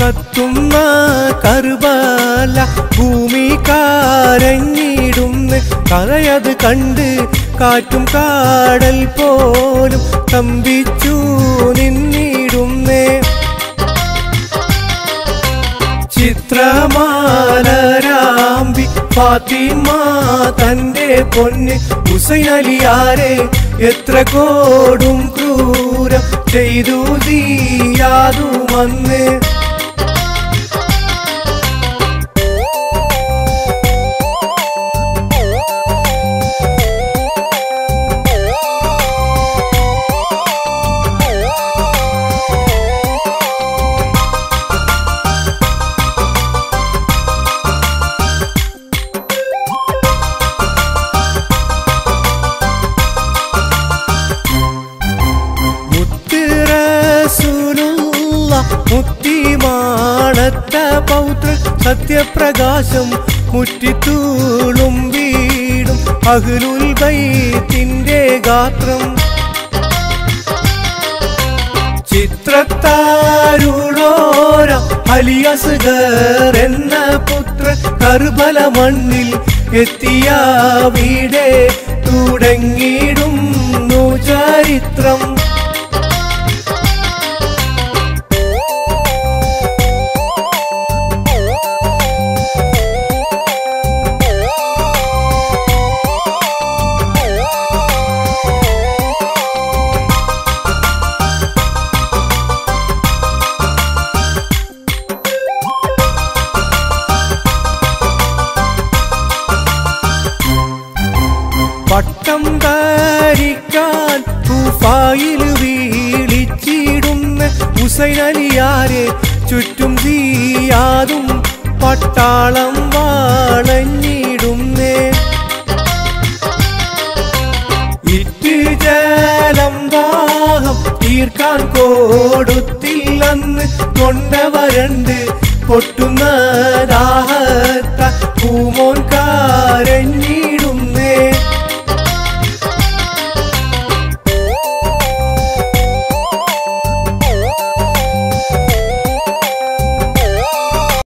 കത്തുന്ന കറുബല ഭൂമി കാരഞ്ഞിടുന്ന് കരയത് കണ്ട് കാറ്റും കാടൽ പോലും കമ്പിച്ചു നിന്നിടുന്നേ ചിത്രമാലരാമ്പി ഫാത്തിമ തന്റെ പൊന്ന് ഹുസൈൻ അലിയാരെ എത്ര കോടും ക്രൂരം ചെയ്തു തീയാതു വന്ന് മുത്തിറസുലുള്ള മുത്തിമാണത്ത പൗത്ര സത്യപ്രകാശം മുറ്റിത്തൂളും വീടും അഹ്ലുൽ ബൈത്തിന്റെ ഗാത്രം ചിത്രത്താരുളോര അലിയസുഗർ എന്ന പുത്ര കർബല മണ്ണിൽ എത്തിയ വീടെ തുടങ്ങിയിടുന്നു ചരിത്രം പട്ടം ധരിക്കാൻ കുഫായിൽ വീളിച്ചിടുന്ന ഹുസൈനലിയാരെ ചുറ്റും തീയാതും പട്ടാളം വാളഞ്ഞിടുന്നേ ഇറ്റ് ജലം ദാഹം തീർക്കാൻ കൊടുത്തില്ലെന്ന് കൊണ്ടവരണ്ട് പൊട്ടുന്ന ദാഹത്ത പൂമോൻ കാരഞ്ഞി